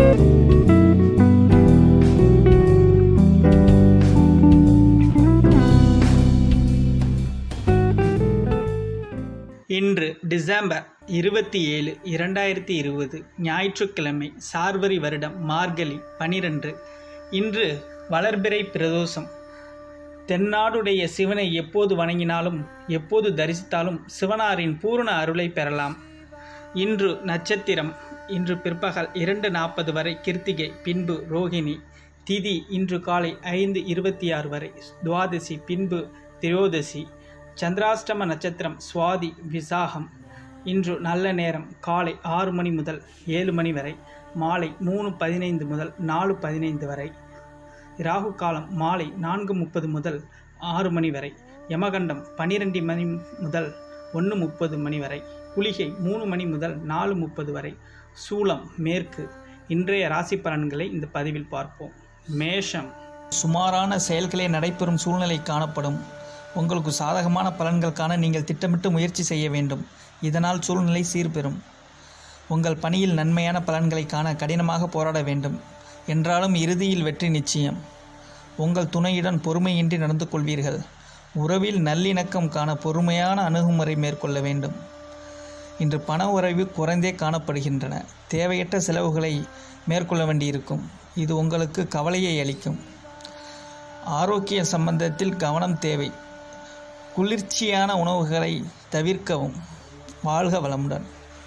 இன்று டிசம்பர் இருபத்தி ஏழு இரண்டாயிரத்தி இருபது ஞாயிற்றுக்கிழமை சார்வரி வருடம் மார்கழி பனிரெண்டு இன்று வளர்பிறை பிரதோஷம் தென்னாடுடைய சிவனை எப்போது வணங்கினாலும் எப்போது தரிசித்தாலும் சிவனாரின் பூரண அருளை பெறலாம் இன்று நட்சத்திரம் இன்று பிற்பகல் இரண்டு நாற்பது வரை கிருத்திகை பின்பு ரோகிணி திதி இன்று காலை ஐந்து இருபத்தி ஆறு வரை துவாதசி பின்பு திரோதசி சந்திராஷ்டம நட்சத்திரம் சுவாதி விசாகம் இன்று நல்ல நேரம் காலை ஆறு மணி முதல் ஏழு மணி வரை மாலை மூணு பதினைந்து முதல் நாலு பதினைந்து வரை ராகு காலம் மாலை நான்கு முப்பது முதல் ஆறு மணி வரை யமகண்டம் பன்னிரெண்டு மணி முதல் ஒன்று முப்பது மணி வரை குளிகை மூணு மணி முதல் நாலு முப்பது வரை சூலம் மேற்கு இன்றைய ராசி பலன்களை இந்த பதிவில் பார்ப்போம் மேஷம் சுமாரான செயல்களே நடைபெறும் சூழ்நிலை காணப்படும் உங்களுக்கு சாதகமான பலன்கள் காண நீங்கள் திட்டமிட்டு முயற்சி செய்ய வேண்டும் இதனால் சூழ்நிலை சீர்பெறும் உங்கள் பணியில் நன்மையான பலன்களை காண கடினமாக போராட வேண்டும் என்றாலும் இறுதியில் வெற்றி நிச்சயம் உங்கள் துணையுடன் பொறுமையின்றி நடந்து கொள்வீர்கள் உறவில் நல்லிணக்கம் காண பொறுமையான அணுகுமுறை மேற்கொள்ள வேண்டும் இன்று பண உறவு குறைந்தே காணப்படுகின்றன தேவையற்ற செலவுகளை மேற்கொள்ள வேண்டியிருக்கும் இது உங்களுக்கு கவலையை அளிக்கும் ஆரோக்கிய சம்பந்தத்தில் கவனம் தேவை குளிர்ச்சியான உணவுகளை தவிர்க்கவும் வாழ்க வளமுடன்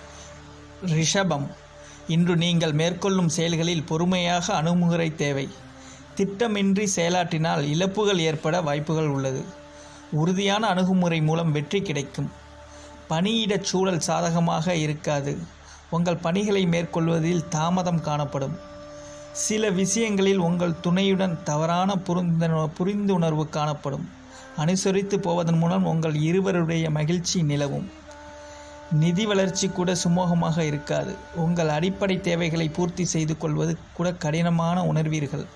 ரிஷபம் இன்று நீங்கள் மேற்கொள்ளும் செயல்களில் பொறுமையாக அணுகுமுறை தேவை திட்டமின்றி செயலாற்றினால் இழப்புகள் ஏற்பட வாய்ப்புகள் உள்ளது உறுதியான அணுகுமுறை மூலம் வெற்றி கிடைக்கும் பணியிடச் சூழல் சாதகமாக இருக்காது உங்கள் பணிகளை மேற்கொள்வதில் தாமதம் காணப்படும் சில விஷயங்களில் உங்கள் துணையுடன் தவறான புரிந்துண புரிந்துணர்வு காணப்படும் அனுசரித்து போவதன் மூலம் உங்கள் இருவருடைய மகிழ்ச்சி நிலவும் நிதி வளர்ச்சி கூட சுமூகமாக இருக்காது உங்கள் அடிப்படை தேவைகளை பூர்த்தி செய்து கொள்வது கூட கடினமான உணர்வீர்கள்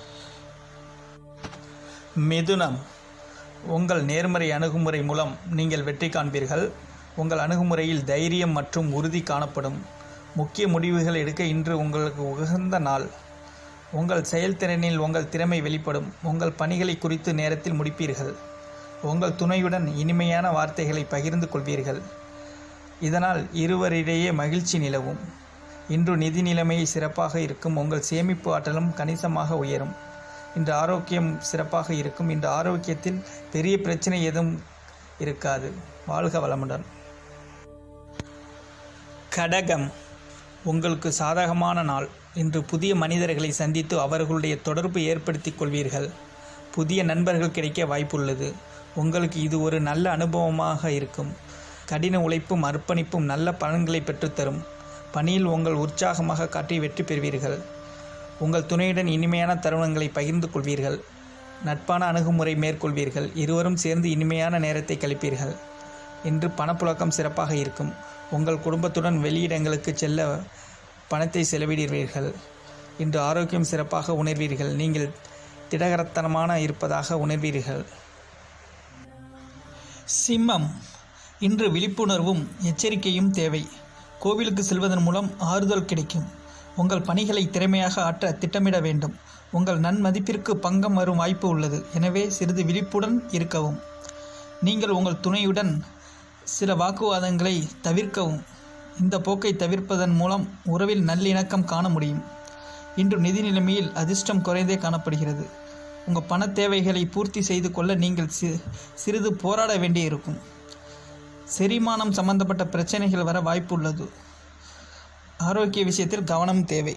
மிதுனம் உங்கள் நேர்மறை அணுகுமுறை மூலம் நீங்கள் வெற்றி காண்பீர்கள் உங்கள் அணுகுமுறையில் தைரியம் மற்றும் உறுதி காணப்படும் முக்கிய முடிவுகள் எடுக்க இன்று உங்களுக்கு உகந்த நாள் உங்கள் செயல்திறனில் உங்கள் திறமை வெளிப்படும் உங்கள் பணிகளை குறித்து நேரத்தில் முடிப்பீர்கள் உங்கள் துணையுடன் இனிமையான வார்த்தைகளை பகிர்ந்து கொள்வீர்கள் இதனால் இருவரிடையே மகிழ்ச்சி நிலவும் இன்று நிதி நிலைமை சிறப்பாக இருக்கும் உங்கள் சேமிப்பு ஆற்றலும் கணிசமாக உயரும் இன்று ஆரோக்கியம் சிறப்பாக இருக்கும் இன்று ஆரோக்கியத்தில் பெரிய பிரச்சனை எதுவும் இருக்காது வாழ்க வளமுடன் கடகம் உங்களுக்கு சாதகமான நாள் இன்று புதிய மனிதர்களை சந்தித்து அவர்களுடைய தொடர்பு ஏற்படுத்திக் கொள்வீர்கள் புதிய நண்பர்கள் கிடைக்க வாய்ப்புள்ளது உங்களுக்கு இது ஒரு நல்ல அனுபவமாக இருக்கும் கடின உழைப்பும் அர்ப்பணிப்பும் நல்ல பலன்களை பெற்றுத்தரும் பணியில் உங்கள் உற்சாகமாக காட்டி வெற்றி பெறுவீர்கள் உங்கள் துணையுடன் இனிமையான தருணங்களை பகிர்ந்து கொள்வீர்கள் நட்பான அணுகுமுறை மேற்கொள்வீர்கள் இருவரும் சேர்ந்து இனிமையான நேரத்தை கழிப்பீர்கள் இன்று பணப்புழக்கம் சிறப்பாக இருக்கும் உங்கள் குடும்பத்துடன் வெளியிடங்களுக்கு செல்ல பணத்தை செலவிடுவீர்கள் இன்று ஆரோக்கியம் சிறப்பாக உணர்வீர்கள் நீங்கள் திடகரத்தனமான இருப்பதாக உணர்வீர்கள் சிம்மம் இன்று விழிப்புணர்வும் எச்சரிக்கையும் தேவை கோவிலுக்கு செல்வதன் மூலம் ஆறுதல் கிடைக்கும் உங்கள் பணிகளை திறமையாக ஆற்ற திட்டமிட வேண்டும் உங்கள் நன்மதிப்பிற்கு பங்கம் வரும் வாய்ப்பு உள்ளது எனவே சிறிது விழிப்புடன் இருக்கவும் நீங்கள் உங்கள் துணையுடன் சில வாக்குவாதங்களை தவிர்க்கவும் இந்த போக்கை தவிர்ப்பதன் மூலம் உறவில் நல்லிணக்கம் காண முடியும் இன்று நிதி நிலைமையில் அதிர்ஷ்டம் குறைந்தே காணப்படுகிறது உங்கள் பண தேவைகளை பூர்த்தி செய்து கொள்ள நீங்கள் சி சிறிது போராட வேண்டியிருக்கும் செரிமானம் சம்பந்தப்பட்ட பிரச்சனைகள் வர வாய்ப்பு உள்ளது ஆரோக்கிய விஷயத்தில் கவனம் தேவை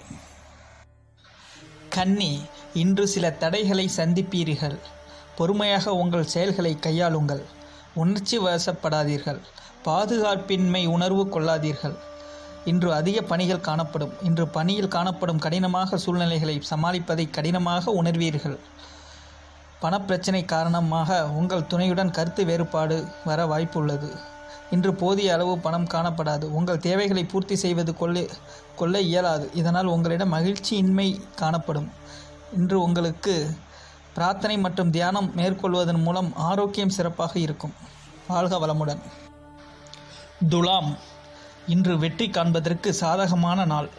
கன்னி இன்று சில தடைகளை சந்திப்பீர்கள் பொறுமையாக உங்கள் செயல்களை கையாளுங்கள் உணர்ச்சி வசப்படாதீர்கள் பாதுகாப்பின்மை உணர்வு கொள்ளாதீர்கள் இன்று அதிக பணிகள் காணப்படும் இன்று பணியில் காணப்படும் கடினமாக சூழ்நிலைகளை சமாளிப்பதை கடினமாக உணர்வீர்கள் பணப்பிரச்சனை காரணமாக உங்கள் துணையுடன் கருத்து வேறுபாடு வர வாய்ப்புள்ளது இன்று போதிய அளவு பணம் காணப்படாது உங்கள் தேவைகளை பூர்த்தி செய்வது கொள்ள கொள்ள இயலாது இதனால் உங்களிடம் மகிழ்ச்சியின்மை காணப்படும் இன்று உங்களுக்கு பிரார்த்தனை மற்றும் தியானம் மேற்கொள்வதன் மூலம் ஆரோக்கியம் சிறப்பாக இருக்கும் வாழ்க வளமுடன் துலாம் இன்று வெற்றி காண்பதற்கு சாதகமான நாள்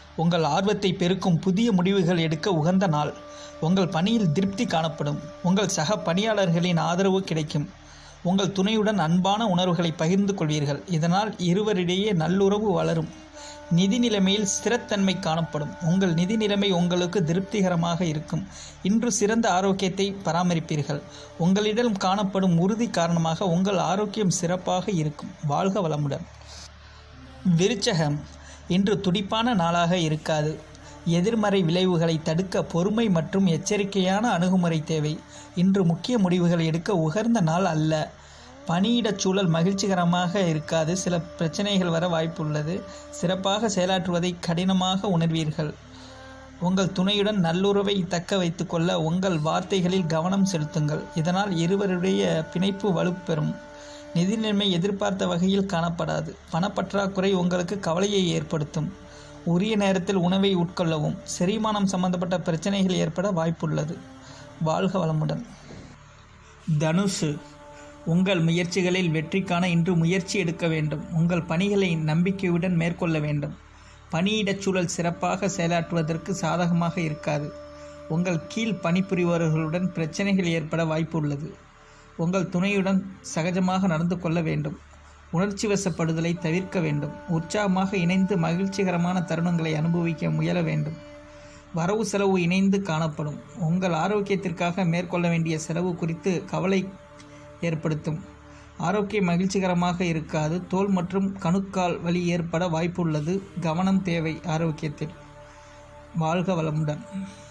உங்கள் ஆர்வத்தை பெருக்கும் புதிய முடிவுகள் எடுக்க உகந்த நாள் உங்கள் பணியில் திருப்தி காணப்படும் உங்கள் சக பணியாளர்களின் ஆதரவு கிடைக்கும் உங்கள் துணையுடன் அன்பான உணர்வுகளை பகிர்ந்து கொள்வீர்கள் இதனால் இருவரிடையே நல்லுறவு வளரும் நிதி நிலைமையில் ஸ்திரத்தன்மை காணப்படும் உங்கள் நிதி நிலைமை உங்களுக்கு திருப்திகரமாக இருக்கும் இன்று சிறந்த ஆரோக்கியத்தை பராமரிப்பீர்கள் உங்களிடம் காணப்படும் உறுதி காரணமாக உங்கள் ஆரோக்கியம் சிறப்பாக இருக்கும் வாழ்க வளமுடன் விருச்சகம் இன்று துடிப்பான நாளாக இருக்காது எதிர்மறை விளைவுகளை தடுக்க பொறுமை மற்றும் எச்சரிக்கையான அணுகுமுறை தேவை இன்று முக்கிய முடிவுகள் எடுக்க உகந்த நாள் அல்ல பணியிடச் சூழல் மகிழ்ச்சிகரமாக இருக்காது சில பிரச்சனைகள் வர வாய்ப்புள்ளது சிறப்பாக செயலாற்றுவதை கடினமாக உணர்வீர்கள் உங்கள் துணையுடன் நல்லுறவை தக்க வைத்துக்கொள்ள உங்கள் வார்த்தைகளில் கவனம் செலுத்துங்கள் இதனால் இருவருடைய பிணைப்பு வலுப்பெறும் நிதி நிலைமை எதிர்பார்த்த வகையில் காணப்படாது பணப்பற்றாக்குறை உங்களுக்கு கவலையை ஏற்படுத்தும் உரிய நேரத்தில் உணவை உட்கொள்ளவும் செரிமானம் சம்பந்தப்பட்ட பிரச்சனைகள் ஏற்பட வாய்ப்புள்ளது வாழ்க வளமுடன் தனுசு உங்கள் முயற்சிகளில் வெற்றி காண இன்று முயற்சி எடுக்க வேண்டும் உங்கள் பணிகளை நம்பிக்கையுடன் மேற்கொள்ள வேண்டும் பணியிடச் சூழல் சிறப்பாக செயலாற்றுவதற்கு சாதகமாக இருக்காது உங்கள் கீழ் பணிபுரிபவர்களுடன் பிரச்சனைகள் ஏற்பட வாய்ப்பு உள்ளது உங்கள் துணையுடன் சகஜமாக நடந்து கொள்ள வேண்டும் உணர்ச்சி வசப்படுதலை தவிர்க்க வேண்டும் உற்சாகமாக இணைந்து மகிழ்ச்சிகரமான தருணங்களை அனுபவிக்க முயல வேண்டும் வரவு செலவு இணைந்து காணப்படும் உங்கள் ஆரோக்கியத்திற்காக மேற்கொள்ள வேண்டிய செலவு குறித்து கவலை ஏற்படுத்தும் ஆரோக்கியம் மகிழ்ச்சிகரமாக இருக்காது தோல் மற்றும் கணுக்கால் வலி ஏற்பட வாய்ப்புள்ளது கவனம் தேவை ஆரோக்கியத்தில் வாழ்க வளமுடன்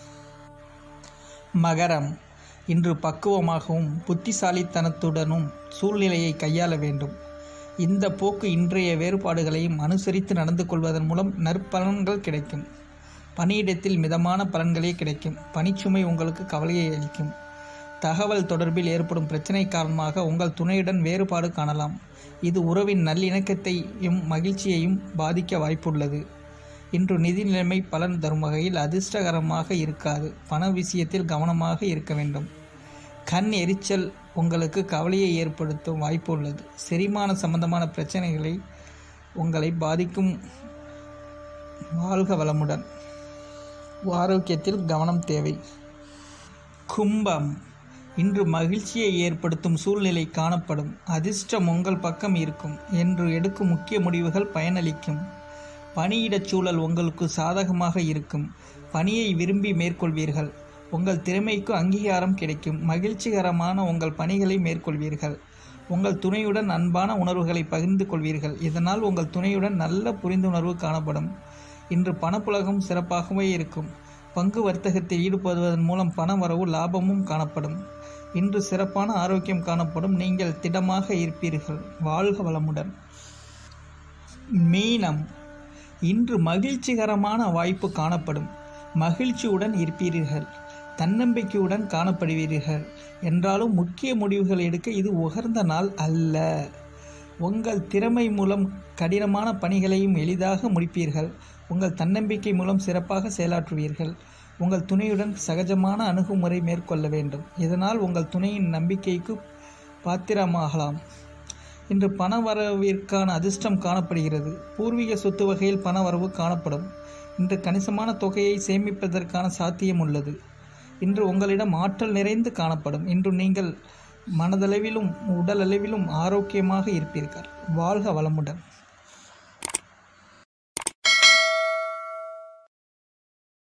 மகரம் இன்று பக்குவமாகவும் புத்திசாலித்தனத்துடனும் சூழ்நிலையை கையாள வேண்டும் இந்த போக்கு இன்றைய வேறுபாடுகளையும் அனுசரித்து நடந்து கொள்வதன் மூலம் நற்பலன்கள் கிடைக்கும் பணியிடத்தில் மிதமான பலன்களே கிடைக்கும் பணிச்சுமை உங்களுக்கு கவலையை அளிக்கும் தகவல் தொடர்பில் ஏற்படும் பிரச்சனை காரணமாக உங்கள் துணையுடன் வேறுபாடு காணலாம் இது உறவின் நல்லிணக்கத்தையும் மகிழ்ச்சியையும் பாதிக்க வாய்ப்புள்ளது இன்று நிதி நிலைமை பலன் தரும் வகையில் அதிர்ஷ்டகரமாக இருக்காது பண விஷயத்தில் கவனமாக இருக்க வேண்டும் கண் எரிச்சல் உங்களுக்கு கவலையை ஏற்படுத்தும் வாய்ப்பு உள்ளது செரிமான சம்பந்தமான பிரச்சனைகளை உங்களை பாதிக்கும் வாழ்க வளமுடன் ஆரோக்கியத்தில் கவனம் தேவை கும்பம் இன்று மகிழ்ச்சியை ஏற்படுத்தும் சூழ்நிலை காணப்படும் அதிர்ஷ்டம் உங்கள் பக்கம் இருக்கும் என்று எடுக்கும் முக்கிய முடிவுகள் பயனளிக்கும் பணியிடச் சூழல் உங்களுக்கு சாதகமாக இருக்கும் பணியை விரும்பி மேற்கொள்வீர்கள் உங்கள் திறமைக்கு அங்கீகாரம் கிடைக்கும் மகிழ்ச்சிகரமான உங்கள் பணிகளை மேற்கொள்வீர்கள் உங்கள் துணையுடன் அன்பான உணர்வுகளை பகிர்ந்து கொள்வீர்கள் இதனால் உங்கள் துணையுடன் நல்ல புரிந்துணர்வு காணப்படும் இன்று பணப்புழகம் சிறப்பாகவே இருக்கும் பங்கு வர்த்தகத்தில் ஈடுபடுவதன் மூலம் பண வரவு லாபமும் காணப்படும் இன்று சிறப்பான ஆரோக்கியம் காணப்படும் நீங்கள் திடமாக இருப்பீர்கள் வாழ்க வளமுடன் மீனம் இன்று மகிழ்ச்சிகரமான வாய்ப்பு காணப்படும் மகிழ்ச்சியுடன் இருப்பீர்கள் தன்னம்பிக்கையுடன் காணப்படுவீர்கள் என்றாலும் முக்கிய முடிவுகள் எடுக்க இது உகர்ந்த நாள் அல்ல உங்கள் திறமை மூலம் கடினமான பணிகளையும் எளிதாக முடிப்பீர்கள் உங்கள் தன்னம்பிக்கை மூலம் சிறப்பாக செயலாற்றுவீர்கள் உங்கள் துணையுடன் சகஜமான அணுகுமுறை மேற்கொள்ள வேண்டும் இதனால் உங்கள் துணையின் நம்பிக்கைக்கு பாத்திரமாகலாம் இன்று பண வரவிற்கான அதிர்ஷ்டம் காணப்படுகிறது பூர்வீக சொத்து வகையில் பண வரவு காணப்படும் இன்று கணிசமான தொகையை சேமிப்பதற்கான சாத்தியம் உள்ளது இன்று உங்களிடம் ஆற்றல் நிறைந்து காணப்படும் இன்று நீங்கள் மனதளவிலும் உடலளவிலும் ஆரோக்கியமாக இருப்பீர்கள் வாழ்க வளமுடன்